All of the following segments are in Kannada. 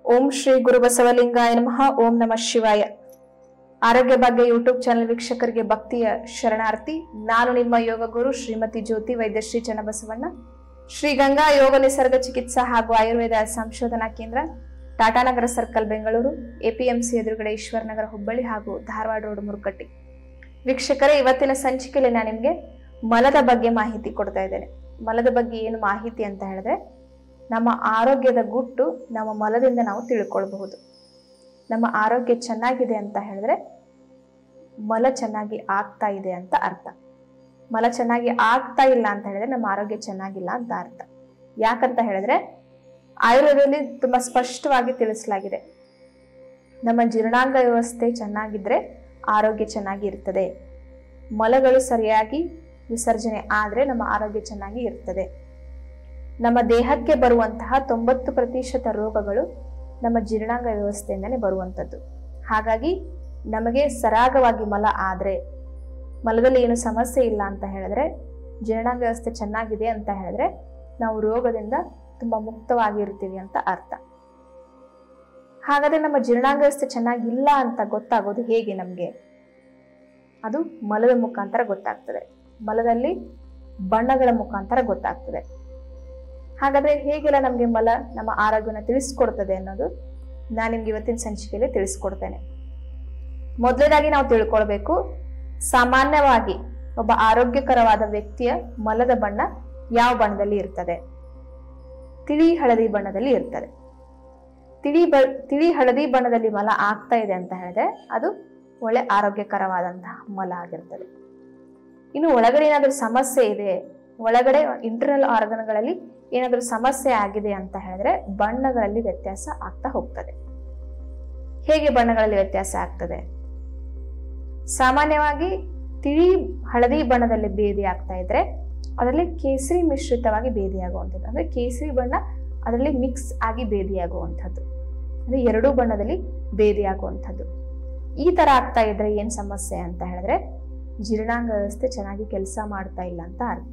ಓಂ ಶ್ರೀ ಗುರು ಬಸವಲಿಂಗಾಯ ನಮಃ ಓಂ ನಮಃ ಶಿವಾಯ ಆರೋಗ್ಯ ಭಾಗ್ಯ ಯೂಟ್ಯೂಬ್ ಚಾನೆಲ್ ವೀಕ್ಷಕರಿಗೆ ಭಕ್ತಿಯ ಶರಣಾರ್ಥಿ ನಾನು ನಿಮ್ಮ ಯೋಗ ಗುರು ಶ್ರೀಮತಿ ಜ್ಯೋತಿ ವೈದ್ಯಶ್ರೀ ಚನ್ನಬಸವಣ್ಣ ಶ್ರೀ ಗಂಗಾ ಯೋಗ ನಿಸರ್ಗ ಚಿಕಿತ್ಸಾ ಹಾಗೂ ಆಯುರ್ವೇದ ಸಂಶೋಧನಾ ಕೇಂದ್ರ ಟಾಟಾನಗರ ಸರ್ಕಲ್ ಬೆಂಗಳೂರು ಎಪಿಎಂಸಿ ಎದುರುಗಡೆ ಈಶ್ವರನಗರ ಹುಬ್ಬಳ್ಳಿ ಹಾಗೂ ಧಾರವಾಡ ರೋಡ್ ಮುರುಕಟ್ಟಿ ವೀಕ್ಷಕರೇ ಇವತ್ತಿನ ಸಂಚಿಕೆಯಲ್ಲಿ ನಾನು ನಿಮಗೆ ಮಲದ ಬಗ್ಗೆ ಮಾಹಿತಿ ಕೊಡ್ತಾ ಇದ್ದೇನೆ ಮಲದ ಬಗ್ಗೆ ಏನು ಮಾಹಿತಿ ಅಂತ ಹೇಳಿದ್ರೆ ನಮ್ಮ ಆರೋಗ್ಯದ ಗುಟ್ಟು ನಮ್ಮ ಮಲದಿಂದ ನಾವು ತಿಳ್ಕೊಳ್ಬಹುದು ನಮ್ಮ ಆರೋಗ್ಯ ಚೆನ್ನಾಗಿದೆ ಅಂತ ಹೇಳಿದ್ರೆ ಮಲ ಚೆನ್ನಾಗಿ ಆಗ್ತಾ ಇದೆ ಅಂತ ಅರ್ಥ ಮಲ ಚೆನ್ನಾಗಿ ಆಗ್ತಾ ಇಲ್ಲ ಅಂತ ಹೇಳಿದ್ರೆ ನಮ್ಮ ಆರೋಗ್ಯ ಚೆನ್ನಾಗಿಲ್ಲ ಅಂತ ಅರ್ಥ ಯಾಕಂತ ಹೇಳಿದ್ರೆ ಆಯುರ್ವೇದದಲ್ಲಿ ತುಂಬಾ ಸ್ಪಷ್ಟವಾಗಿ ತಿಳಿಸಲಾಗಿದೆ ನಮ್ಮ ಜೀರ್ಣಾಂಗ ವ್ಯವಸ್ಥೆ ಚೆನ್ನಾಗಿದ್ರೆ ಆರೋಗ್ಯ ಚೆನ್ನಾಗಿ ಇರ್ತದೆ ಮಲಗಳು ಸರಿಯಾಗಿ ವಿಸರ್ಜನೆ ಆದ್ರೆ ನಮ್ಮ ಆರೋಗ್ಯ ಚೆನ್ನಾಗಿ ಇರ್ತದೆ ನಮ್ಮ ದೇಹಕ್ಕೆ ಬರುವಂತಹ ತೊಂಬತ್ತು ಪ್ರತಿಶತ ರೋಗಗಳು ನಮ್ಮ ಜೀರ್ಣಾಂಗ ವ್ಯವಸ್ಥೆಯಿಂದಲೇ ಬರುವಂಥದ್ದು ಹಾಗಾಗಿ ನಮಗೆ ಸರಾಗವಾಗಿ ಮಲ ಆದ್ರೆ ಮಲದಲ್ಲಿ ಏನು ಸಮಸ್ಯೆ ಇಲ್ಲ ಅಂತ ಹೇಳಿದ್ರೆ ಜೀರ್ಣಾಂಗ ವ್ಯವಸ್ಥೆ ಚೆನ್ನಾಗಿದೆ ಅಂತ ಹೇಳಿದ್ರೆ ನಾವು ರೋಗದಿಂದ ತುಂಬಾ ಮುಕ್ತವಾಗಿರ್ತೀವಿ ಅಂತ ಅರ್ಥ ಹಾಗಾದ್ರೆ ನಮ್ಮ ಜೀರ್ಣಾಂಗ ವ್ಯವಸ್ಥೆ ಚೆನ್ನಾಗಿಲ್ಲ ಅಂತ ಗೊತ್ತಾಗೋದು ಹೇಗೆ ನಮಗೆ ಅದು ಮಲದ ಮುಖಾಂತರ ಗೊತ್ತಾಗ್ತದೆ ಮಲದಲ್ಲಿ ಬಣ್ಣಗಳ ಮುಖಾಂತರ ಗೊತ್ತಾಗ್ತದೆ ಹಾಗಾದ್ರೆ ಹೇಗೆಲ್ಲ ನಮಗೆ ಮಲ ನಮ್ಮ ಆರೋಗ್ಯನ ತಿಳಿಸ್ಕೊಡ್ತದೆ ಅನ್ನೋದು ನಾನು ನಿಮ್ಗೆ ಇವತ್ತಿನ ಸಂಚಿಕೆಯಲ್ಲಿ ತಿಳಿಸ್ಕೊಡ್ತೇನೆ ಮೊದಲನೇದಾಗಿ ನಾವು ತಿಳ್ಕೊಳ್ಬೇಕು ಸಾಮಾನ್ಯವಾಗಿ ಒಬ್ಬ ಆರೋಗ್ಯಕರವಾದ ವ್ಯಕ್ತಿಯ ಮಲದ ಬಣ್ಣ ಯಾವ ಬಣ್ಣದಲ್ಲಿ ಇರ್ತದೆ ತಿಳಿ ಹಳದಿ ಬಣ್ಣದಲ್ಲಿ ಇರ್ತದೆ ತಿಳಿ ಬ ತಿಳಿ ಹಳದಿ ಬಣ್ಣದಲ್ಲಿ ಮಲ ಆಗ್ತಾ ಇದೆ ಅಂತ ಹೇಳಿದ್ರೆ ಅದು ಒಳ್ಳೆ ಆರೋಗ್ಯಕರವಾದಂತಹ ಮಲ ಆಗಿರ್ತದೆ ಇನ್ನು ಒಳಗಡೆ ಏನಾದರೂ ಸಮಸ್ಯೆ ಇದೆ ಒಳಗಡೆ ಇಂಟರ್ನಲ್ ಆರ್ಗನ್ಗಳಲ್ಲಿ ಏನಾದರೂ ಸಮಸ್ಯೆ ಆಗಿದೆ ಅಂತ ಹೇಳಿದ್ರೆ ಬಣ್ಣಗಳಲ್ಲಿ ವ್ಯತ್ಯಾಸ ಆಗ್ತಾ ಹೋಗ್ತದೆ ಹೇಗೆ ಬಣ್ಣಗಳಲ್ಲಿ ವ್ಯತ್ಯಾಸ ಆಗ್ತದೆ ಸಾಮಾನ್ಯವಾಗಿ ತಿಳಿ ಹಳದಿ ಬಣ್ಣದಲ್ಲಿ ಬೇದಿ ಆಗ್ತಾ ಇದ್ರೆ ಅದರಲ್ಲಿ ಕೇಸರಿ ಮಿಶ್ರಿತವಾಗಿ ಬೇದಿಯಾಗುವಂಥದ್ದು ಅಂದ್ರೆ ಕೇಸರಿ ಬಣ್ಣ ಅದರಲ್ಲಿ ಮಿಕ್ಸ್ ಆಗಿ ಬೇದಿಯಾಗುವಂಥದ್ದು ಅಂದ್ರೆ ಎರಡೂ ಬಣ್ಣದಲ್ಲಿ ಬೇದಿಯಾಗುವಂಥದ್ದು ಈ ತರ ಆಗ್ತಾ ಇದ್ರೆ ಏನ್ ಸಮಸ್ಯೆ ಅಂತ ಹೇಳಿದ್ರೆ ಜೀರ್ಣಾಂಗ ವ್ಯವಸ್ಥೆ ಚೆನ್ನಾಗಿ ಕೆಲಸ ಮಾಡ್ತಾ ಇಲ್ಲ ಅಂತ ಅರ್ಥ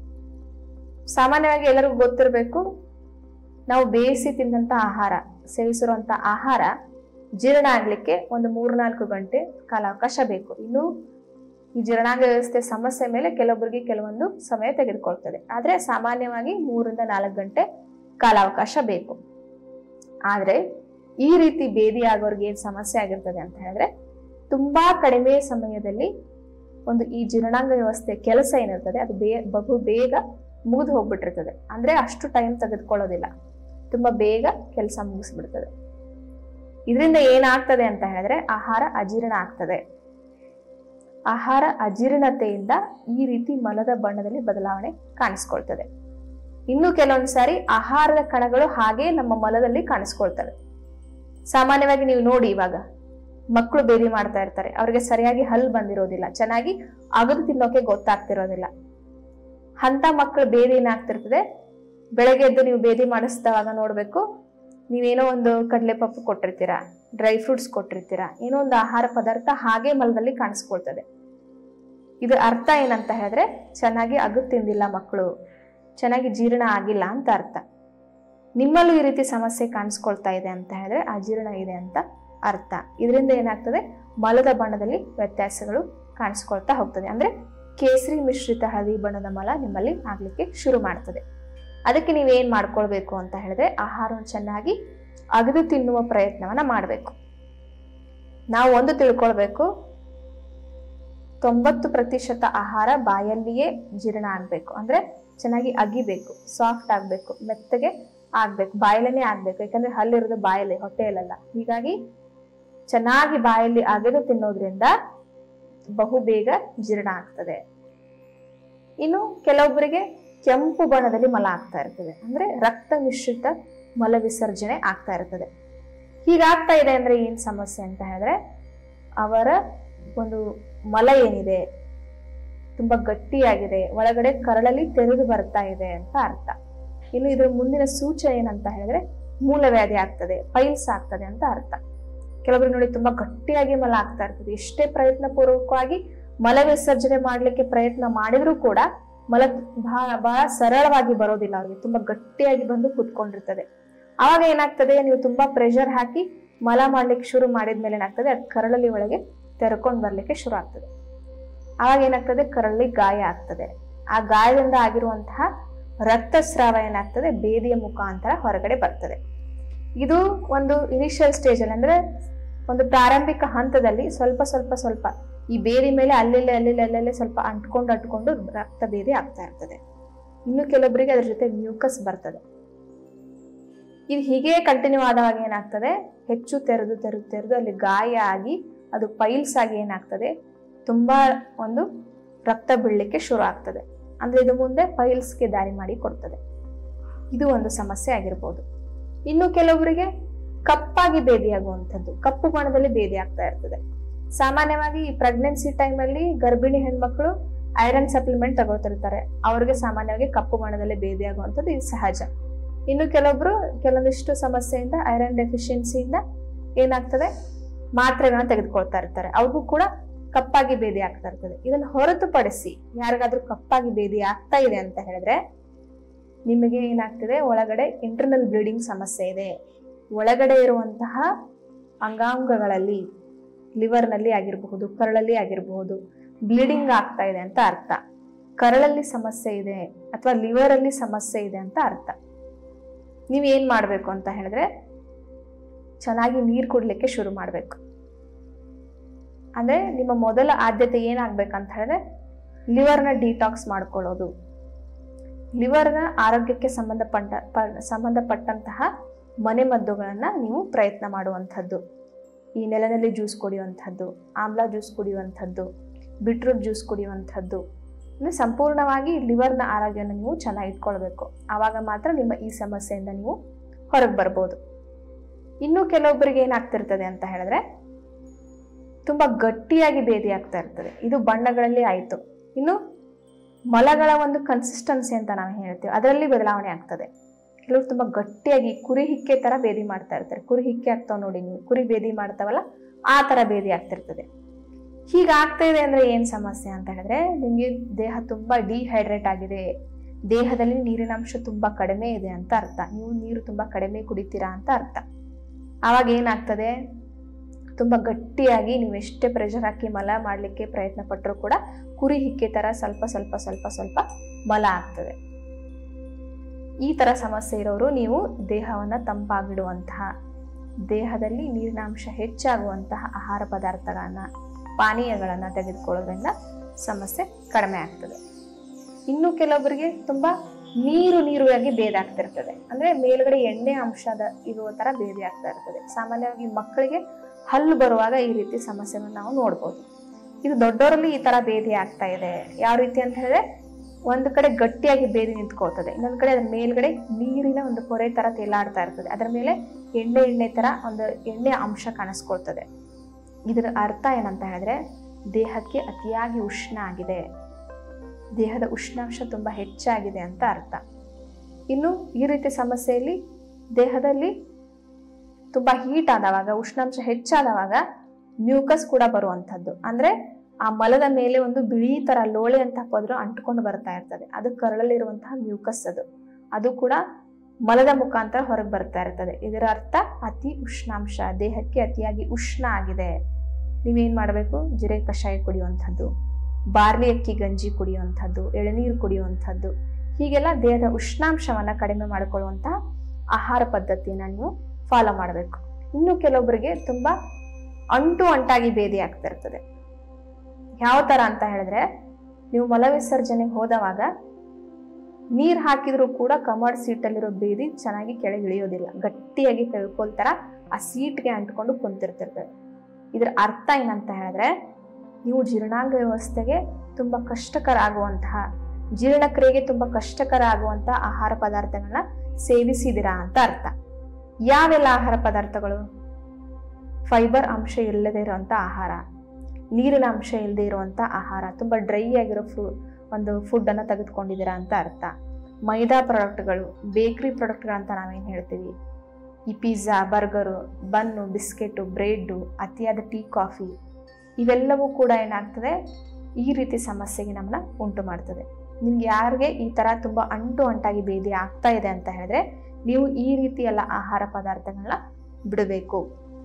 ಸಾಮಾನ್ಯವಾಗಿ ಎಲ್ಲರಿಗೂ ಗೊತ್ತಿರಬೇಕು ನಾವು ಬೇಯಿಸಿ ತಿಂದಂತ ಆಹಾರ ಸೇವಿಸಿರುವಂತ ಆಹಾರ ಜೀರ್ಣ ಆಗ್ಲಿಕ್ಕೆ ಒಂದು ಮೂರ್ನಾಲ್ಕು ಗಂಟೆ ಕಾಲಾವಕಾಶ ಬೇಕು ಇನ್ನು ಈ ಜೀರ್ಣಾಂಗ ವ್ಯವಸ್ಥೆ ಸಮಸ್ಯೆ ಮೇಲೆ ಕೆಲವೊಬ್ಬರಿಗೆ ಕೆಲವೊಂದು ಸಮಯ ತೆಗೆದುಕೊಳ್ತದೆ ಆದ್ರೆ ಸಾಮಾನ್ಯವಾಗಿ ಮೂರರಿಂದ ನಾಲ್ಕು ಗಂಟೆ ಕಾಲಾವಕಾಶ ಬೇಕು ಆದ್ರೆ ಈ ರೀತಿ ಬೇದಿ ಆಗೋರ್ಗೆ ಏನ್ ಸಮಸ್ಯೆ ಆಗಿರ್ತದೆ ಅಂತ ಹೇಳಿದ್ರೆ ತುಂಬಾ ಕಡಿಮೆ ಸಮಯದಲ್ಲಿ ಒಂದು ಈ ಜೀರ್ಣಾಂಗ ವ್ಯವಸ್ಥೆ ಕೆಲಸ ಏನಿರ್ತದೆ ಅದು ಬೇ ಬಹು ಬೇಗ ಮುಗಿದು ಹೋಗ್ಬಿಟ್ಟಿರ್ತದೆ ಅಂದ್ರೆ ಅಷ್ಟು ಟೈಮ್ ತೆಗೆದುಕೊಳ್ಳೋದಿಲ್ಲ ತುಂಬಾ ಬೇಗ ಕೆಲಸ ಮುಗಿಸ್ಬಿಡ್ತದೆ ಇದರಿಂದ ಏನಾಗ್ತದೆ ಅಂತ ಹೇಳಿದ್ರೆ ಆಹಾರ ಅಜೀರ್ಣ ಆಗ್ತದೆ ಆಹಾರ ಅಜೀರ್ಣತೆಯಿಂದ ಈ ರೀತಿ ಮಲದ ಬಣ್ಣದಲ್ಲಿ ಬದಲಾವಣೆ ಕಾಣಿಸ್ಕೊಳ್ತದೆ ಇನ್ನು ಕೆಲವೊಂದು ಸಾರಿ ಆಹಾರದ ಕಣಗಳು ಹಾಗೆ ನಮ್ಮ ಮಲದಲ್ಲಿ ಕಾಣಿಸ್ಕೊಳ್ತವೆ ಸಾಮಾನ್ಯವಾಗಿ ನೀವು ನೋಡಿ ಇವಾಗ ಮಕ್ಕಳು ಬೇದಿ ಮಾಡ್ತಾ ಇರ್ತಾರೆ ಅವ್ರಿಗೆ ಸರಿಯಾಗಿ ಹಲ್ ಬಂದಿರೋದಿಲ್ಲ ಚೆನ್ನಾಗಿ ಅಗದು ತಿನ್ನೋಕೆ ಗೊತ್ತಾಗ್ತಿರೋದಿಲ್ಲ ಅಂತ ಮಕ್ಕಳು ಬೇದಿ ಏನಾಗ್ತಿರ್ತದೆ ಬೆಳಗ್ಗೆ ಎದ್ದು ನೀವು ಬೇದಿ ಮಾಡಿಸಿದವಾಗ ನೋಡ್ಬೇಕು ನೀವೇನೋ ಒಂದು ಕಡಲೆ ಪಪ್ಪು ಕೊಟ್ಟಿರ್ತೀರಾ ಡ್ರೈ ಫ್ರೂಟ್ಸ್ ಕೊಟ್ಟಿರ್ತೀರಾ ಏನೋ ಒಂದು ಆಹಾರ ಪದಾರ್ಥ ಹಾಗೆ ಮಲದಲ್ಲಿ ಕಾಣಿಸ್ಕೊಳ್ತದೆ ಇದು ಅರ್ಥ ಏನಂತ ಹೇಳಿದ್ರೆ ಚೆನ್ನಾಗಿ ಅಗದು ತಿಂದಿಲ್ಲ ಮಕ್ಕಳು ಚೆನ್ನಾಗಿ ಜೀರ್ಣ ಆಗಿಲ್ಲ ಅಂತ ಅರ್ಥ ನಿಮ್ಮಲ್ಲೂ ಈ ರೀತಿ ಸಮಸ್ಯೆ ಕಾಣಿಸ್ಕೊಳ್ತಾ ಇದೆ ಅಂತ ಹೇಳಿದ್ರೆ ಅಜೀರ್ಣ ಇದೆ ಅಂತ ಅರ್ಥ ಇದರಿಂದ ಏನಾಗ್ತದೆ ಮಲದ ಬಣ್ಣದಲ್ಲಿ ವ್ಯತ್ಯಾಸಗಳು ಕಾಣಿಸ್ಕೊಳ್ತಾ ಹೋಗ್ತದೆ ಅಂದ್ರೆ ಕೇಸರಿ ಮಿಶ್ರಿತ ಹಳದಿ ಬಣ್ಣದ ಮಲ ನಿಮ್ಮಲ್ಲಿ ಆಗ್ಲಿಕ್ಕೆ ಶುರು ಮಾಡ್ತದೆ ಅದಕ್ಕೆ ನೀವೇನ್ ಮಾಡ್ಕೊಳ್ಬೇಕು ಅಂತ ಹೇಳಿದ್ರೆ ಆಹಾರವನ್ನು ಚೆನ್ನಾಗಿ ಅಗದು ತಿನ್ನುವ ಪ್ರಯತ್ನವನ್ನ ಮಾಡಬೇಕು ನಾವು ಒಂದು ತಿಳ್ಕೊಳ್ಬೇಕು ತೊಂಬತ್ತು ಪ್ರತಿಶತ ಆಹಾರ ಬಾಯಲ್ಲಿಯೇ ಜೀರ್ಣ ಆಗ್ಬೇಕು ಅಂದ್ರೆ ಚೆನ್ನಾಗಿ ಅಗಿಬೇಕು ಸಾಫ್ಟ್ ಆಗ್ಬೇಕು ಮೆತ್ತಗೆ ಆಗ್ಬೇಕು ಬಾಯಲ್ಲೇ ಆಗ್ಬೇಕು ಯಾಕಂದ್ರೆ ಹಲ್ಲಿರೋದು ಬಾಯಲ್ಲಿ ಹೊಟ್ಟೆಯಲ್ಲ ಹೀಗಾಗಿ ಚೆನ್ನಾಗಿ ಬಾಯಲ್ಲಿ ಅಗೆದು ತಿನ್ನೋದ್ರಿಂದ ಬಹು ಬೇಗ ಜೀರ್ಣ ಆಗ್ತದೆ ಇನ್ನು ಕೆಲವೊಬ್ಬರಿಗೆ ಕೆಂಪು ಬಣ್ಣದಲ್ಲಿ ಮಲ ಆಗ್ತಾ ಇರ್ತದೆ ಅಂದ್ರೆ ರಕ್ತ ಮಿಶ್ರಿತ ಮಲ ವಿಸರ್ಜನೆ ಆಗ್ತಾ ಇರ್ತದೆ ಹೀಗಾಗ್ತಾ ಇದೆ ಅಂದ್ರೆ ಏನ್ ಸಮಸ್ಯೆ ಅಂತ ಹೇಳಿದ್ರೆ ಅವರ ಒಂದು ಮಲ ಏನಿದೆ ತುಂಬಾ ಗಟ್ಟಿಯಾಗಿದೆ ಒಳಗಡೆ ಕರಳಲ್ಲಿ ತೆರೆದು ಬರ್ತಾ ಇದೆ ಅಂತ ಅರ್ಥ ಇನ್ನು ಇದರ ಮುಂದಿನ ಸೂಚನೆ ಏನಂತ ಹೇಳಿದ್ರೆ ಮೂಲವ್ಯಾಧಿ ಆಗ್ತದೆ ಪೈಲ್ಸ್ ಆಗ್ತದೆ ಅಂತ ಅರ್ಥ ಕೆಲವೊಬ್ರು ನೋಡಿ ತುಂಬಾ ಗಟ್ಟಿಯಾಗಿ ಮಲ ಆಗ್ತಾ ಇರ್ತದೆ ಎಷ್ಟೇ ಪ್ರಯತ್ನ ಪೂರ್ವಕವಾಗಿ ಮಲ ವಿಸರ್ಜನೆ ಮಾಡ್ಲಿಕ್ಕೆ ಪ್ರಯತ್ನ ಮಾಡಿದ್ರು ಕೂಡ ಮಲ ಬಹಳ ಬಹಳ ಸರಳವಾಗಿ ಬರೋದಿಲ್ಲ ಅವ್ರಿಗೆ ತುಂಬಾ ಗಟ್ಟಿಯಾಗಿ ಬಂದು ಕುತ್ಕೊಂಡಿರ್ತದೆ ಆವಾಗ ಏನಾಗ್ತದೆ ನೀವು ತುಂಬಾ ಪ್ರೆಷರ್ ಹಾಕಿ ಮಲ ಮಾಡ್ಲಿಕ್ಕೆ ಶುರು ಮಾಡಿದ್ಮೇಲೆ ಏನಾಗ್ತದೆ ಅದು ಕರಳಲ್ಲಿ ಒಳಗೆ ತೆರ್ಕೊಂಡು ಬರ್ಲಿಕ್ಕೆ ಶುರು ಆಗ್ತದೆ ಆವಾಗ ಏನಾಗ್ತದೆ ಕರಳಲ್ಲಿ ಗಾಯ ಆಗ್ತದೆ ಆ ಗಾಯದಿಂದ ಆಗಿರುವಂತಹ ರಕ್ತಸ್ರಾವ ಏನಾಗ್ತದೆ ಬೇದಿಯ ಮುಖಾಂತರ ಹೊರಗಡೆ ಬರ್ತದೆ ಇದು ಒಂದು ಇನಿಷಿಯಲ್ ಸ್ಟೇಜ್ ಅಲ್ಲಿ ಅಂದ್ರೆ ಒಂದು ಪ್ರಾರಂಭಿಕ ಹಂತದಲ್ಲಿ ಸ್ವಲ್ಪ ಸ್ವಲ್ಪ ಸ್ವಲ್ಪ ಈ ಬೇದಿ ಮೇಲೆ ಅಲ್ಲೆಲ್ಲಿ ಅಲ್ಲೆಲ್ಲಿ ಅಲ್ಲೆಲ್ಲಿ ಸ್ವಲ್ಪ ಅಂಟ್ಕೊಂಡು ಅಂಟ್ಕೊಂಡು ರಕ್ತ ಬೇದಿ ಆಗ್ತಾ ಇರ್ತದೆ ಇನ್ನು ಕೆಲವೊಬ್ಬರಿಗೆ ಅದ್ರ ಜೊತೆ ಮ್ಯೂಕಸ್ ಬರ್ತದೆ ಇದು ಹೀಗೆ ಕಂಟಿನ್ಯೂ ಆದಾಗ ಏನಾಗ್ತದೆ ಹೆಚ್ಚು ತೆರೆದು ತೆರೆದು ತೆರೆದು ಅಲ್ಲಿ ಗಾಯ ಆಗಿ ಅದು ಪೈಲ್ಸ್ ಆಗಿ ಏನಾಗ್ತದೆ ತುಂಬಾ ಒಂದು ರಕ್ತ ಬೀಳಲಿಕ್ಕೆ ಶುರು ಆಗ್ತದೆ ಅಂದ್ರೆ ಇದು ಮುಂದೆ ಪೈಲ್ಸ್ಗೆ ದಾರಿ ಮಾಡಿ ಕೊಡ್ತದೆ ಇದು ಒಂದು ಸಮಸ್ಯೆ ಆಗಿರ್ಬೋದು ಇನ್ನು ಕೆಲವರಿಗೆ ಕಪ್ಪಾಗಿ ಬೇದಿಯಾಗುವಂಥದ್ದು ಕಪ್ಪು ಬಣ್ಣದಲ್ಲಿ ಬೇದಿ ಆಗ್ತಾ ಇರ್ತದೆ ಸಾಮಾನ್ಯವಾಗಿ ಈ ಪ್ರೆಗ್ನೆನ್ಸಿ ಟೈಮಲ್ಲಿ ಗರ್ಭಿಣಿ ಹೆಣ್ಮಕ್ಳು ಐರನ್ ಸಪ್ಲಿಮೆಂಟ್ ತಗೊಳ್ತಿರ್ತಾರೆ ಅವ್ರಿಗೆ ಸಾಮಾನ್ಯವಾಗಿ ಕಪ್ಪು ಬಣ್ಣದಲ್ಲಿ ಬೇದಿ ಆಗುವಂಥದ್ದು ಇದು ಸಹಜ ಇನ್ನು ಕೆಲವೊಬ್ರು ಕೆಲವೊಂದಿಷ್ಟು ಸಮಸ್ಯೆಯಿಂದ ಐರನ್ ಡೆಫಿಷಿಯನ್ಸಿಯಿಂದ ಏನಾಗ್ತದೆ ಮಾತ್ರೆಗಳನ್ನ ತೆಗೆದುಕೊಳ್ತಾ ಇರ್ತಾರೆ ಅವ್ರಿಗೂ ಕೂಡ ಕಪ್ಪಾಗಿ ಬೇದಿ ಆಗ್ತಾ ಇರ್ತದೆ ಇದನ್ನು ಹೊರತುಪಡಿಸಿ ಯಾರಿಗಾದ್ರೂ ಕಪ್ಪಾಗಿ ಬೇದಿ ಆಗ್ತಾ ಇದೆ ಅಂತ ಹೇಳಿದ್ರೆ ನಿಮಗೆ ಏನಾಗ್ತದೆ ಒಳಗಡೆ ಇಂಟರ್ನಲ್ ಬ್ಲೀಡಿಂಗ್ ಸಮಸ್ಯೆ ಇದೆ ಒಳಗಡೆ ಇರುವಂತಹ ಅಂಗಾಂಗಗಳಲ್ಲಿ ಲಿವರ್ನಲ್ಲಿ ಆಗಿರಬಹುದು ಕರಳಲ್ಲಿ ಆಗಿರಬಹುದು ಬ್ಲೀಡಿಂಗ್ ಆಗ್ತಾ ಇದೆ ಅಂತ ಅರ್ಥ ಕರಳಲ್ಲಿ ಸಮಸ್ಯೆ ಇದೆ ಅಥವಾ ಲಿವರ್ ಅಲ್ಲಿ ಸಮಸ್ಯೆ ಇದೆ ಅಂತ ಅರ್ಥ ನೀವು ಏನ್ ಮಾಡ್ಬೇಕು ಅಂತ ಹೇಳಿದ್ರೆ ಚೆನ್ನಾಗಿ ನೀರು ಕುಡ್ಲಿಕ್ಕೆ ಶುರು ಮಾಡ್ಬೇಕು ಅಂದ್ರೆ ನಿಮ್ಮ ಮೊದಲ ಆದ್ಯತೆ ಏನಾಗ್ಬೇಕಂತ ಹೇಳಿದ್ರೆ ಲಿವರ್ನ ಡಿಟಾಕ್ಸ್ ಮಾಡ್ಕೊಳ್ಳೋದು ಲಿವರ್ನ ಆರೋಗ್ಯಕ್ಕೆ ಸಂಬಂಧಪಟ್ಟ ಪ- ಸಂಬಂಧಪಟ್ಟಂತಹ ಮನೆಮದ್ದುಗಳನ್ನ ನೀವು ಪ್ರಯತ್ನ ಮಾಡುವಂಥದ್ದು ಈ ನೆಲದಲ್ಲಿ ಜ್ಯೂಸ್ ಕುಡಿಯುವಂಥದ್ದು ಆಮ್ಲ ಜ್ಯೂಸ್ ಕುಡಿಯುವಂಥದ್ದು ಬೀಟ್ರೂಟ್ ಜ್ಯೂಸ್ ಕುಡಿಯುವಂಥದ್ದು ಅಂದರೆ ಸಂಪೂರ್ಣವಾಗಿ ಲಿವರ್ನ ಆರೋಗ್ಯನ ನೀವು ಚೆನ್ನಾಗಿ ಇಟ್ಕೊಳ್ಬೇಕು ಆವಾಗ ಮಾತ್ರ ನಿಮ್ಮ ಈ ಸಮಸ್ಯೆಯಿಂದ ನೀವು ಹೊರಗೆ ಬರ್ಬೋದು ಇನ್ನು ಕೆಲವೊಬ್ಬರಿಗೆ ಏನಾಗ್ತಿರ್ತದೆ ಅಂತ ಹೇಳಿದ್ರೆ ತುಂಬ ಗಟ್ಟಿಯಾಗಿ ಬೇದಿ ಆಗ್ತಾ ಇರ್ತದೆ ಇದು ಬಣ್ಣಗಳಲ್ಲಿ ಆಯಿತು ಇನ್ನು ಮಲಗಳ ಒಂದು ಕನ್ಸಿಸ್ಟೆನ್ಸಿ ಅಂತ ನಾವು ಹೇಳ್ತೀವಿ ಅದರಲ್ಲಿ ಬದಲಾವಣೆ ಆಗ್ತದೆ ಕೆಲವರು ತುಂಬ ಗಟ್ಟಿಯಾಗಿ ಕುರಿ ಹಿಕ್ಕೆ ಥರ ಬೇದಿ ಮಾಡ್ತಾ ಇರ್ತಾರೆ ಕುರಿ ಹಿಕ್ಕೆ ಆಗ್ತಾವ ನೋಡಿ ನೀವು ಕುರಿ ಬೇದಿ ಮಾಡ್ತಾವಲ್ಲ ಆ ಥರ ಬೇದಿ ಆಗ್ತಿರ್ತದೆ ಹೀಗಾಗ್ತಾ ಇದೆ ಅಂದರೆ ಏನು ಸಮಸ್ಯೆ ಅಂತ ಹೇಳಿದ್ರೆ ನಿಮಗೆ ದೇಹ ತುಂಬ ಡಿಹೈಡ್ರೇಟ್ ಆಗಿದೆ ದೇಹದಲ್ಲಿ ನೀರಿನ ಅಂಶ ತುಂಬ ಕಡಿಮೆ ಇದೆ ಅಂತ ಅರ್ಥ ನೀವು ನೀರು ತುಂಬ ಕಡಿಮೆ ಕುಡಿತೀರಾ ಅಂತ ಅರ್ಥ ಆವಾಗ ಏನಾಗ್ತದೆ ತುಂಬ ಗಟ್ಟಿಯಾಗಿ ನೀವು ಎಷ್ಟೇ ಪ್ರೆಷರ್ ಹಾಕಿ ಮಲ ಮಾಡಲಿಕ್ಕೆ ಪ್ರಯತ್ನ ಪಟ್ಟರೂ ಕೂಡ ಕುರಿ ಹಿಕ್ಕೆ ಥರ ಸ್ವಲ್ಪ ಸ್ವಲ್ಪ ಸ್ವಲ್ಪ ಸ್ವಲ್ಪ ಮಲ ಆಗ್ತದೆ ಈ ಥರ ಸಮಸ್ಯೆ ಇರೋರು ನೀವು ದೇಹವನ್ನು ತಂಪಾಗಿಡುವಂತಹ ದೇಹದಲ್ಲಿ ನೀರಿನ ಅಂಶ ಹೆಚ್ಚಾಗುವಂತಹ ಆಹಾರ ಪದಾರ್ಥಗಳನ್ನು ಪಾನೀಯಗಳನ್ನು ತೆಗೆದುಕೊಳ್ಳೋದ್ರಿಂದ ಸಮಸ್ಯೆ ಕಡಿಮೆ ಆಗ್ತದೆ ಇನ್ನು ಕೆಲವೊಬ್ಬರಿಗೆ ತುಂಬ ನೀರು ನೀರುವಾಗಿ ಬೇದಿ ಆಗ್ತಿರ್ತದೆ ಅಂದರೆ ಮೇಲ್ಗಡೆ ಎಣ್ಣೆ ಅಂಶದ ಇರುವ ಥರ ಬೇದಿ ಆಗ್ತಾ ಇರ್ತದೆ ಸಾಮಾನ್ಯವಾಗಿ ಮಕ್ಕಳಿಗೆ ಹಲ್ಲು ಬರುವಾಗ ಈ ರೀತಿ ಸಮಸ್ಯೆಯನ್ನು ನಾವು ನೋಡ್ಬೋದು ಇದು ದೊಡ್ಡವರಲ್ಲಿ ಈ ಥರ ಬೇದಿ ಆಗ್ತಾ ಇದೆ ಯಾವ ರೀತಿ ಅಂತ ಹೇಳಿದ್ರೆ ಒಂದು ಕಡೆ ಗಟ್ಟಿಯಾಗಿ ಬೇದಿ ನಿಂತ್ಕೊಳ್ತದೆ ಇನ್ನೊಂದು ಕಡೆ ಅದ್ರ ಮೇಲ್ಗಡೆ ನೀರಿನ ಒಂದು ಪೊರೆ ಥರ ತೇಲಾಡ್ತಾ ಇರ್ತದೆ ಅದರ ಮೇಲೆ ಎಣ್ಣೆ ಎಣ್ಣೆ ಥರ ಒಂದು ಎಣ್ಣೆ ಅಂಶ ಕಾಣಿಸ್ಕೊಳ್ತದೆ ಇದರ ಅರ್ಥ ಏನಂತ ಹೇಳಿದ್ರೆ ದೇಹಕ್ಕೆ ಅತಿಯಾಗಿ ಉಷ್ಣ ಆಗಿದೆ ದೇಹದ ಉಷ್ಣಾಂಶ ತುಂಬ ಹೆಚ್ಚಾಗಿದೆ ಅಂತ ಅರ್ಥ ಇನ್ನು ಈ ರೀತಿ ಸಮಸ್ಯೆಯಲ್ಲಿ ದೇಹದಲ್ಲಿ ತುಂಬ ಹೀಟ್ ಆದವಾಗ ಉಷ್ಣಾಂಶ ಹೆಚ್ಚಾದವಾಗ ಮ್ಯೂಕಸ್ ಕೂಡ ಬರುವಂಥದ್ದು ಅಂದರೆ ಆ ಮಲದ ಮೇಲೆ ಒಂದು ಬಿಳಿ ಥರ ಲೋಳೆ ಅಂತ ಪದರು ಅಂಟ್ಕೊಂಡು ಬರ್ತಾ ಇರ್ತದೆ ಅದು ಕರಳಲ್ಲಿರುವಂತಹ ಮ್ಯೂಕಸ್ ಅದು ಅದು ಕೂಡ ಮಲದ ಮುಖಾಂತರ ಹೊರಗೆ ಬರ್ತಾ ಇರ್ತದೆ ಇದರ ಅರ್ಥ ಅತಿ ಉಷ್ಣಾಂಶ ದೇಹಕ್ಕೆ ಅತಿಯಾಗಿ ಉಷ್ಣ ಆಗಿದೆ ನೀವೇನು ಮಾಡಬೇಕು ಜಿರೆ ಕಷಾಯ ಕುಡಿಯುವಂಥದ್ದು ಬಾರ್ಲಿ ಅಕ್ಕಿ ಗಂಜಿ ಕುಡಿಯುವಂಥದ್ದು ಎಳನೀರು ಕುಡಿಯುವಂಥದ್ದು ಹೀಗೆಲ್ಲ ದೇಹದ ಉಷ್ಣಾಂಶವನ್ನು ಕಡಿಮೆ ಮಾಡಿಕೊಳ್ಳುವಂತಹ ಆಹಾರ ಪದ್ಧತಿಯನ್ನು ನೀವು ಫಾಲೋ ಮಾಡಬೇಕು ಇನ್ನು ಕೆಲವೊಬ್ಬರಿಗೆ ತುಂಬ ಅಂಟು ಅಂಟಾಗಿ ಬೇದಿ ಆಗ್ತಾ ಇರ್ತದೆ ಯಾವ ಥರ ಅಂತ ಹೇಳಿದ್ರೆ ನೀವು ಮಲವಿಸರ್ಜನೆಗೆ ಹೋದವಾಗ ನೀರು ಹಾಕಿದರೂ ಕೂಡ ಕಮಡ್ ಸೀಟಲ್ಲಿರೋ ಬೇದಿ ಚೆನ್ನಾಗಿ ಕೆಳಗೆ ಇಳಿಯೋದಿಲ್ಲ ಗಟ್ಟಿಯಾಗಿ ಫೆವಿಕೋಲ್ ಥರ ಆ ಸೀಟ್ಗೆ ಅಂಟ್ಕೊಂಡು ಕುಂತಿರ್ತಿರ್ತದೆ ಇದರ ಅರ್ಥ ಏನಂತ ಹೇಳಿದ್ರೆ ನೀವು ಜೀರ್ಣಾಂಗ ವ್ಯವಸ್ಥೆಗೆ ತುಂಬ ಕಷ್ಟಕರ ಆಗುವಂತಹ ಜೀರ್ಣಕ್ರಿಯೆಗೆ ತುಂಬ ಕಷ್ಟಕರ ಆಗುವಂತಹ ಆಹಾರ ಪದಾರ್ಥಗಳನ್ನ ಸೇವಿಸಿದಿರಾ ಅಂತ ಅರ್ಥ ಯಾವೆಲ್ಲ ಆಹಾರ ಪದಾರ್ಥಗಳು ಫೈಬರ್ ಅಂಶ ಇಲ್ಲದೆ ಇರುವಂಥ ಆಹಾರ ನೀರಿನ ಅಂಶ ಇಲ್ಲದೆ ಇರುವಂಥ ಆಹಾರ ತುಂಬ ಡ್ರೈ ಆಗಿರೋ ಫ್ರೂ ಒಂದು ಫುಡ್ಡನ್ನು ತೆಗೆದುಕೊಂಡಿದ್ದೀರಾ ಅಂತ ಅರ್ಥ ಮೈದಾ ಪ್ರಾಡಕ್ಟ್ಗಳು ಬೇಕ್ರಿ ಪ್ರಾಡಕ್ಟ್ಗಳಂತ ನಾವೇನು ಹೇಳ್ತೀವಿ ಈ pizza burger bun biscuit bread ಅತಿಯಾದ ಟೀ ಕಾಫಿ ಇವೆಲ್ಲವೂ ಕೂಡ ಏನಾಗ್ತದೆ ಈ ರೀತಿ ಸಮಸ್ಯೆಗೆ ನಮ್ಮನ್ನ ಉಂಟು ಮಾಡ್ತದೆ ನಿಮ್ಗೆ ಯಾರಿಗೆ ಈ ಥರ ತುಂಬ ಅಂಟು ಅಂಟಾಗಿ ಬೇದಿ ಆಗ್ತಾ ಇದೆ ಅಂತ ಹೇಳಿದ್ರೆ ನೀವು ಈ ರೀತಿ ಎಲ್ಲ ಆಹಾರ ಪದಾರ್ಥಗಳನ್ನ ಬಿಡಬೇಕು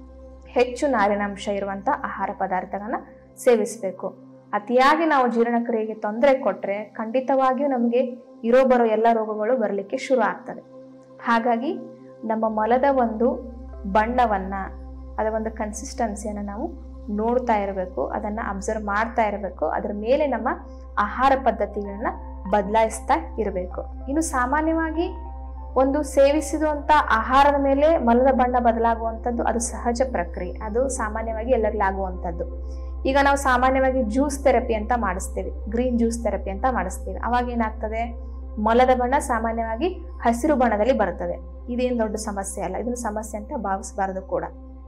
ಹೆಚ್ಚು ನಾರಿನಾಂಶ ಇರುವಂಥ ಆಹಾರ ಪದಾರ್ಥಗಳನ್ನ ಸೇವಿಸಬೇಕು ಅತಿಯಾಗಿ ನಾವು ಜೀರ್ಣಕ್ರಿಯೆಗೆ ತೊಂದರೆ ಕೊಟ್ಟರೆ ಖಂಡಿತವಾಗಿಯೂ ನಮಗೆ ಇರೋ ಬರೋ ಎಲ್ಲ ರೋಗಗಳು ಬರಲಿಕ್ಕೆ ಶುರು ಆಗ್ತದೆ ಹಾಗಾಗಿ ನಮ್ಮ ಮಲದ ಒಂದು ಬಣ್ಣವನ್ನು ಅದರ ಒಂದು ಕನ್ಸಿಸ್ಟೆನ್ಸಿಯನ್ನು ನಾವು ನೋಡ್ತಾ ಇರಬೇಕು ಅದನ್ನು ಅಬ್ಸರ್ವ್ ಮಾಡ್ತಾ ಇರಬೇಕು ಅದರ ಮೇಲೆ ನಮ್ಮ ಆಹಾರ ಪದ್ಧತಿಗಳನ್ನ ಬದಲಾಯಿಸ್ತಾ ಇರಬೇಕು ಇನ್ನು ಸಾಮಾನ್ಯವಾಗಿ ಒಂದು ಸೇವಿಸಿದಂಥ ಆಹಾರದ ಮೇಲೆ ಮಲದ ಬಣ್ಣ ಬದಲಾಗುವಂಥದ್ದು ಅದು ಸಹಜ ಪ್ರಕ್ರಿಯೆ ಅದು ಸಾಮಾನ್ಯವಾಗಿ ಎಲ್ಲರಿಗೂ ಆಗುವಂಥದ್ದು ಈಗ ನಾವು ಸಾಮಾನ್ಯವಾಗಿ ಜ್ಯೂಸ್ ಥೆರಪಿ ಅಂತ ಮಾಡಿಸ್ತೀವಿ ಗ್ರೀನ್ ಜ್ಯೂಸ್ ಥೆರಪಿ ಅಂತ ಮಾಡಿಸ್ತೀವಿ ಅವಾಗ ಏನಾಗ್ತದೆ ಮಲದ ಬಣ್ಣ ಸಾಮಾನ್ಯವಾಗಿ ಹಸಿರು ಬಣ್ಣದಲ್ಲಿ ಬರ್ತದೆ ಇದೇನು ದೊಡ್ಡ ಸಮಸ್ಯೆ ಅಲ್ಲ ಇದನ್ನು ಸಮಸ್ಯೆ ಅಂತ ಭಾವಿಸಬಾರದು ಕೂಡ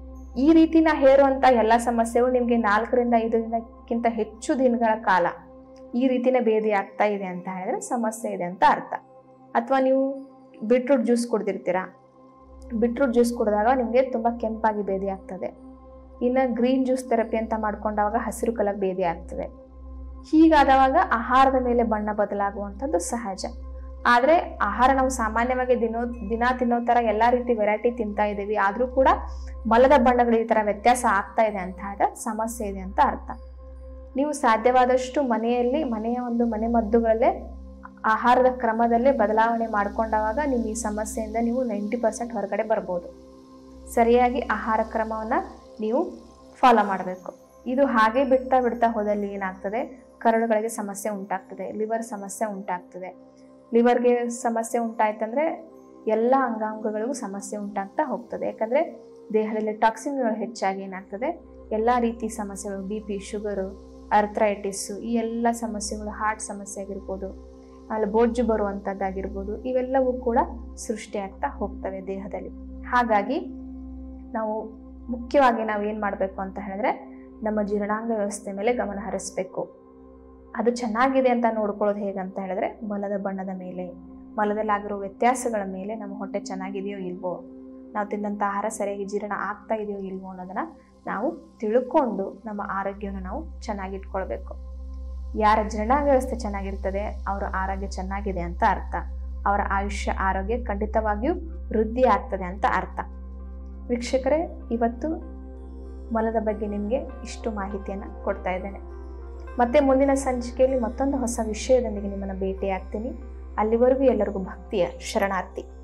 ಈ ರೀತಿನ ಹೇರುವಂಥ ಎಲ್ಲ ಸಮಸ್ಯೆಗಳು ನಿಮಗೆ ನಾಲ್ಕರಿಂದ ಐದು ದಿನಕ್ಕಿಂತ ಹೆಚ್ಚು ದಿನಗಳ ಕಾಲ ಈ ರೀತಿನ ಭೇದಿ ಆಗ್ತಾ ಇದೆ ಅಂತ ಹೇಳಿದ್ರೆ ಸಮಸ್ಯೆ ಇದೆ ಅಂತ ಅರ್ಥ ಅಥವಾ ನೀವು ಬೀಟ್ರೂಟ್ ಜ್ಯೂಸ್ ಕುಡ್ದಿರ್ತೀರಾ ಬೀಟ್ರೂಟ್ ಜ್ಯೂಸ್ ಕುಡಿದಾಗ ನಿಮಗೆ ತುಂಬ ಕೆಂಪಾಗಿ ಭೇದಿ ಆಗ್ತದೆ ಇನ್ನು ಗ್ರೀನ್ ಜ್ಯೂಸ್ ಥೆರಪಿ ಅಂತ ಮಾಡ್ಕೊಂಡಾಗ ಹಸಿರು ಕಲರ್ ಭೇದಿ ಆಗ್ತದೆ ಹೀಗಾದವಾಗ ಆಹಾರದ ಮೇಲೆ ಬಣ್ಣ ಬದಲಾಗುವಂಥದ್ದು ಸಹಜ ಆದರೆ ಆಹಾರ ನಾವು ಸಾಮಾನ್ಯವಾಗಿ ದಿನೋ ದಿನ ತಿನ್ನೋ ಥರ ಎಲ್ಲ ರೀತಿ ವೆರೈಟಿ ತಿಂತಾ ಇದ್ದೀವಿ ಆದರೂ ಕೂಡ ಮಲದ ಬಣ್ಣಗಳು ಈ ಥರ ವ್ಯತ್ಯಾಸ ಆಗ್ತಾ ಇದೆ ಅಂತ ಹೇಳಿದ್ರೆ ಸಮಸ್ಯೆ ಇದೆ ಅಂತ ಅರ್ಥ ನೀವು ಸಾಧ್ಯವಾದಷ್ಟು ಮನೆಯಲ್ಲಿ ಮನೆಯ ಒಂದು ಮನೆ ಮದ್ದುಗಳಲ್ಲೇ ಆಹಾರದ ಕ್ರಮದಲ್ಲೇ ಬದಲಾವಣೆ ಮಾಡ್ಕೊಂಡಾಗ ನಿಮ್ಮ ಈ ಸಮಸ್ಯೆಯಿಂದ ನೀವು ನೈಂಟಿ ಪರ್ಸೆಂಟ್ ಹೊರಗಡೆ ಬರ್ಬೋದು ಸರಿಯಾಗಿ ಆಹಾರ ಕ್ರಮವನ್ನು ನೀವು ಫಾಲೋ ಮಾಡಬೇಕು ಇದು ಹಾಗೆ ಬಿಡ್ತಾ ಬಿಡ್ತಾ ಹೋದಲ್ಲಿ ಏನಾಗ್ತದೆ ಕರಳುಗಳಿಗೆ ಸಮಸ್ಯೆ ಉಂಟಾಗ್ತದೆ ಲಿವರ್ ಸಮಸ್ಯೆ ಉಂಟಾಗ್ತದೆ ಲಿವರ್ಗೆ ಸಮಸ್ಯೆ ಉಂಟಾಯ್ತಂದ್ರೆ ಎಲ್ಲ ಅಂಗಾಂಗಗಳಿಗೂ ಸಮಸ್ಯೆ ಉಂಟಾಗ್ತಾ ಹೋಗ್ತದೆ ಯಾಕಂದರೆ ದೇಹದಲ್ಲಿ ಟಾಕ್ಸಿನ್ಗಳು ಹೆಚ್ಚಾಗಿ ಏನಾಗ್ತದೆ ಎಲ್ಲ ರೀತಿ ಸಮಸ್ಯೆಗಳು ಬಿ ಪಿ ಶುಗರು ಅರ್ಥ್ರೈಟಿಸ್ಸು ಈ ಎಲ್ಲ ಸಮಸ್ಯೆಗಳು ಹಾರ್ಟ್ ಸಮಸ್ಯೆ ಆಗಿರ್ಬೋದು ಅಲ್ಲಿ ಬೊಜ್ಜು ಬರುವಂಥದ್ದಾಗಿರ್ಬೋದು ಇವೆಲ್ಲವೂ ಕೂಡ ಸೃಷ್ಟಿಯಾಗ್ತಾ ಹೋಗ್ತವೆ ದೇಹದಲ್ಲಿ ಹಾಗಾಗಿ ನಾವು ಮುಖ್ಯವಾಗಿ ನಾವು ಏನು ಮಾಡಬೇಕು ಅಂತ ಹೇಳಿದ್ರೆ ನಮ್ಮ ಜೀರ್ಣಾಂಗ ವ್ಯವಸ್ಥೆ ಮೇಲೆ ಗಮನ ಹರಿಸ್ಬೇಕು ಅದು ಚೆನ್ನಾಗಿದೆ ಅಂತ ನೋಡ್ಕೊಳ್ಳೋದು ಹೇಗಂತ ಹೇಳಿದ್ರೆ ಮಲದ ಬಣ್ಣದ ಮೇಲೆ ಮಲದಲ್ಲಾಗಿರೋ ವ್ಯತ್ಯಾಸಗಳ ಮೇಲೆ ನಮ್ಮ ಹೊಟ್ಟೆ ಚೆನ್ನಾಗಿದೆಯೋ ಇಲ್ವೋ ನಾವು ತಿಂದಂಥ ಆಹಾರ ಸರಿಯಾಗಿ ಜೀರ್ಣ ಆಗ್ತಾ ಇದೆಯೋ ಇಲ್ವೋ ಅನ್ನೋದನ್ನು ನಾವು ತಿಳ್ಕೊಂಡು ನಮ್ಮ ಆರೋಗ್ಯವನ್ನು ನಾವು ಚೆನ್ನಾಗಿಟ್ಕೊಳ್ಬೇಕು ಯಾರ ಜೀರ್ಣಾಂಗ ವ್ಯವಸ್ಥೆ ಚೆನ್ನಾಗಿರ್ತದೆ ಅವರ ಆರೋಗ್ಯ ಚೆನ್ನಾಗಿದೆ ಅಂತ ಅರ್ಥ ಅವರ ಆಯುಷ್ಯ ಆರೋಗ್ಯ ಖಂಡಿತವಾಗಿಯೂ ವೃದ್ಧಿ ಆಗ್ತದೆ ಅಂತ ಅರ್ಥ ವೀಕ್ಷಕರೇ ಇವತ್ತು ಮಲದ ಬಗ್ಗೆ ನಿಮಗೆ ಇಷ್ಟು ಮಾಹಿತಿಯನ್ನು ಕೊಡ್ತಾ ಇದ್ದೇನೆ ಮತ್ತೆ ಮುಂದಿನ ಸಂಚಿಕೆಯಲ್ಲಿ ಮತ್ತೊಂದು ಹೊಸ ವಿಷಯದೊಂದಿಗೆ ನಿಮ್ಮನ್ನು ಭೇಟಿಯಾಗ್ತೀನಿ ಅಲ್ಲಿವರೆಗೂ ಎಲ್ಲರಿಗೂ ಭಕ್ತಿಯ ಶರಣಾರ್ಥಿ